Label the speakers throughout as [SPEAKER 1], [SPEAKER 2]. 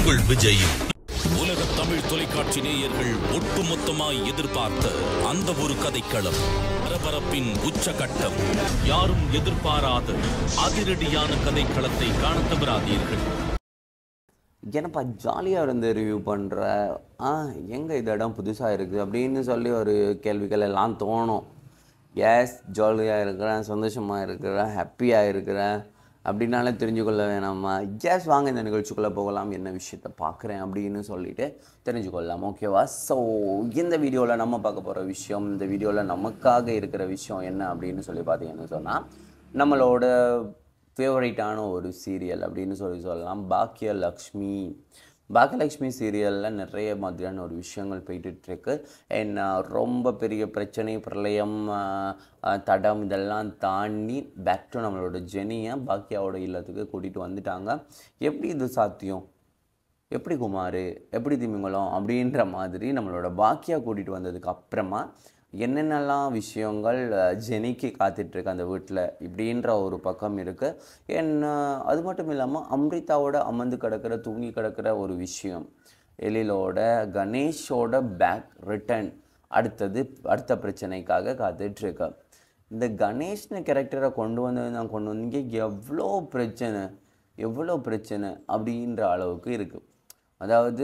[SPEAKER 1] உங்கள் விஜய்
[SPEAKER 2] உலக தமிழ் தொலைக்காட்சி நேயர்கள் ஒட்டுமொத்தமாய் எதிர்பார்த்த அந்த ஒரு கதைக்களம் பரபரப்பின் உச்சகட்டம் யாரும் எதிர்பாராத அதிரடியான கதைக்களத்தை காணத் தவறாதீர்கள்
[SPEAKER 3] என்னப்பா ஜாலியாக இருந்து ரிவ்யூ பண்ணுற ஆ எங்கே இந்த இடம் புதுசாக இருக்குது அப்படின்னு சொல்லி ஒரு கேள்விகள் எல்லாம் தோணும் எஸ் ஜாலியாக இருக்கிறேன் சந்தோஷமாக இருக்கிறேன் ஹாப்பியாக இருக்கிறேன் அப்படின்னாலே தெரிஞ்சுக்கொள்ள வேணாமா எஸ் வாங்க இந்த நிகழ்ச்சிக்குள்ளே போகலாம் என்ன விஷயத்த பார்க்குறேன் அப்படின்னு சொல்லிட்டு தெரிஞ்சுக்கொள்ளலாம் ஓகேவா ஸோ இந்த வீடியோவில் நம்ம பார்க்க போகிற விஷயம் இந்த வீடியோவில் நமக்காக இருக்கிற விஷயம் என்ன அப்படின்னு சொல்லி பார்த்தீங்கன்னு சொன்னால் நம்மளோட ஃபேவரட்டான ஒரு சீரியல் அப்படின்னு சொல்லி சொல்லலாம் பாக்கியலக்ஷ்மி பாக்கியலக்ஷ்மி சீரியலில் நிறைய மாதிரியான ஒரு விஷயங்கள் போயிட்டுருக்கு என்ன ரொம்ப பெரிய பிரச்சனை பிரளயம் ஆஹ், ஆஹ், தடம் இதெல்லாம் தாண்டி பேக் டு நம்மளோட ஜெனியை பாக்கியாவோட இல்லத்துக்கு கூட்டிகிட்டு வந்துட்டாங்க எப்படி இது சாத்தியம் எப்படி குமார் எப்படி திமிங்கலம் அப்படின்ற மாதிரி நம்மளோட பாக்கியா கூட்டிகிட்டு வந்ததுக்கு அப்புறமா என்னென்னலாம் விஷயங்கள் அஹ், ஜெனிக்கு காத்துட்ருக்கு அந்த வீட்டில் இப்படின்ற ஒரு பக்கம் இருக்குது என்ன அது மட்டும் இல்லாமல் அம்ரிதாவோட அமர்ந்து கிடக்கிற தூங்கி கிடக்கிற ஒரு விஷயம் எழிலோட கணேஷோட பேக் ரிட்டர்ன் அடுத்தது அடுத்த பிரச்சனைக்காக காத்துட்ருக்கு இந்த கணேஷ்னு கேரக்டரை கொண்டு வந்தது நான் கொண்டு வந்து எவ்வளோ பிரச்சனை எவ்வளோ பிரச்சனை அப்படின்ற அளவுக்கு இருக்குது அதாவது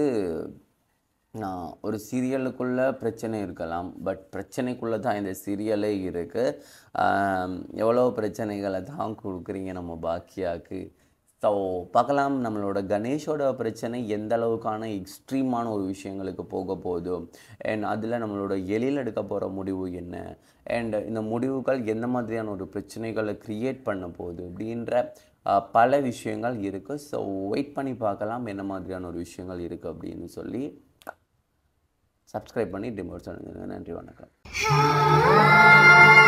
[SPEAKER 3] நான் ஒரு சீரியலுக்குள்ளே பிரச்சனை இருக்கலாம் பட் பிரச்சனைக்குள்ளே தான் இந்த சீரியலே இருக்குது எவ்வளோ பிரச்சனைகளை தான் கொடுக்குறீங்க நம்ம பாக்கியாக்கு ஸோ பார்க்கலாம் நம்மளோட கணேஷோட பிரச்சனை எந்த அளவுக்கான எக்ஸ்ட்ரீமான ஒரு விஷயங்களுக்கு போக போகுது அண்ட் அதில் நம்மளோட எழில் எடுக்க போகிற முடிவு என்ன அண்ட் இந்த முடிவுகள் எந்த மாதிரியான ஒரு பிரச்சனைகளை க்ரியேட் பண்ண போகுது அப்படின்ற அஹ், பல விஷயங்கள் இருக்குது ஸோ வெயிட் பண்ணி பார்க்கலாம் என்ன மாதிரியான ஒரு விஷயங்கள் இருக்குது அப்படின்னு சொல்லி சப்ஸ்கிரைப் பண்ணி டிமோட் சொல்லுங்க நன்றி வணக்கம்